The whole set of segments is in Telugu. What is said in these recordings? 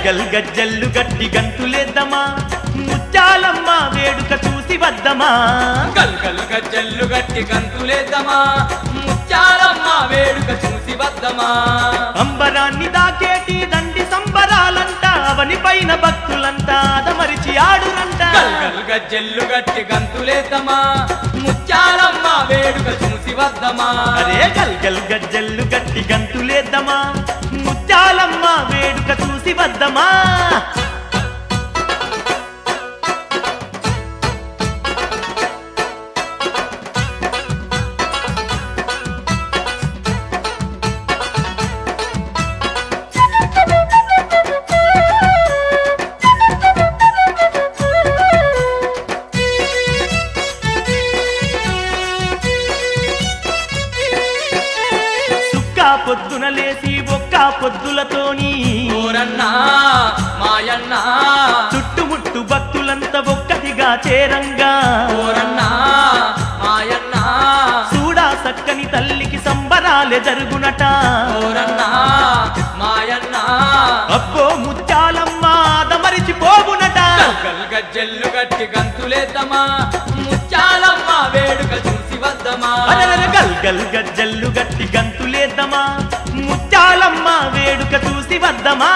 గల్ గజ్జల్లు గట్టి గంతులేద్దామా ముత్యాలమ్మ వేడుక చూసి వద్దమా గల్ గల్ గజ్జల్లు గట్టి గంతులేద్దామా ముత్యాలమ్మ వేడుక చూసి వద్దమా అంబరాన్ని దాకేటి దండి సంబరాలంట అవని పైన భక్తులంతా అదమరిచి ఆడురంట గల్ గల్ గజ్జల్లు గట్టి గంతులేద్దామా ముత్యాలమ్మ వేడుక చూసి వద్దమా అరే గల్ గల్ గజ్జల్లు గట్టి గంతులేద్దామా ముత్యాలమ్మ వేడుక చూసి వద్దమా సుక్క పొద్దున లేసి ఒక్క పొద్దులతోని ఓరన్నా మాయన్నా చుట్టుముట్టు భక్తులంతా ఒక్కటిగా చేరంగా ఓరన్నా మాయన్నా చూడా సక్కని తల్లికి సంబరాలే జరుగునట ఓరన్నా మాయన్నా అబ్బో ముత్యాలమ్మ అదమరిచి పోవునట గల్ గజ్జెల్లు గట్టి గంతులేద్దామా ముత్యాలమ్మ వేడుక చూసి వద్దమా అరరర గల్ గల్ గజ్జల్లు గట్టి గంతులేద్దామా ముత్యాలమ్మ వేడుక చూసి వద్దమా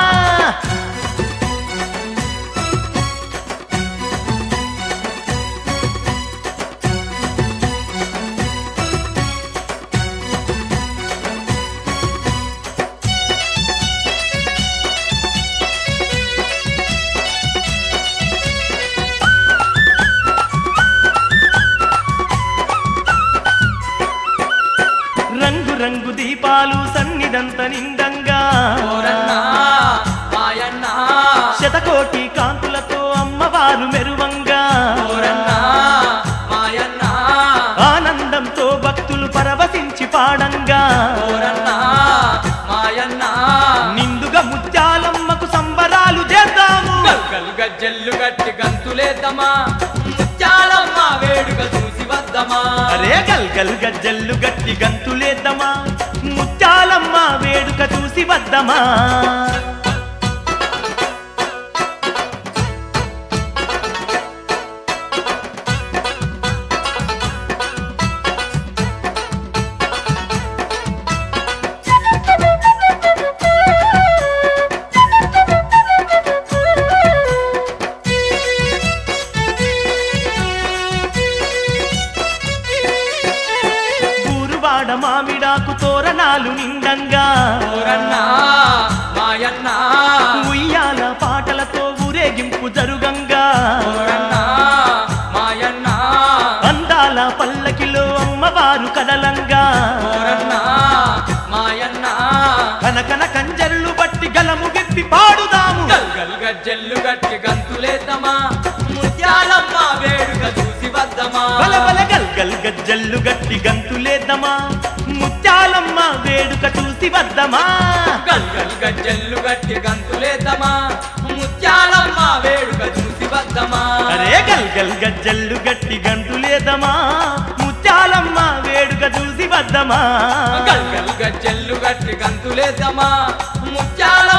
రంగు రంగు దీపాలు సన్నిదంత నిండంగా ఓరన్నా మాయన్నా శతకోటి కాంతులతో అమ్మవారు మెరువంగా ఓరన్నా మాయన్నా ఆనందంతో భక్తులు పరవశించి పాడంగా ఓరన్నా మాయన్నా నిండుగా ముత్యాలమ్మకు సంబరాలు చేద్దాము గల్ గల్ గజ్జెల్లు గట్టి గంతులేద్దామా ముత్యాలమ్మ వేడుక చూసి వద్దమా అరే గల్ గల్ గజ్జల్లు గట్టి గంతులేద్దామా ముత్యాలమ్మ వేడుక చూసి వద్దమా ఊరువాడ మామిడాకు తోరణాలు నిండంగా ఓరన్నా మాయన్నా ఉయ్యాల పాటలతో ఊరేగింపు జరుగంగా ఓరన్నా మాయన్నా అందాల పల్లకిలో అమ్మవారు కదలంగా ఓరన్నా మాయన్నా కనకన కంజర్లు బట్టి గలము విప్పి పాడుదాము గల్ గల్ గజ్జెల్లు గట్టి గంతులేద్దామా ముత్యాలమ్మ వేడుక చూసి వద్దమా బల బల గల్ గల్ గజ్జల్లు గట్టి గంతులేద్దామా ముత్యాలమ్మ వేడుక చూసి వద్దమా గల్ గల్ గజ్జెల్లు గట్టి గంతులేద్దామా ముత్యాలమ్మ వేడుక చూసి వద్దమా అరే గల్ గల్ గజ్జల్లు గట్టి గంతులేద్దామా ముత్యాలమ్మ వేడుక చూసి వద్దమా గల్ గల్ గజ్జెల్లు గట్టి గంతులేద్దామా ముత్యాల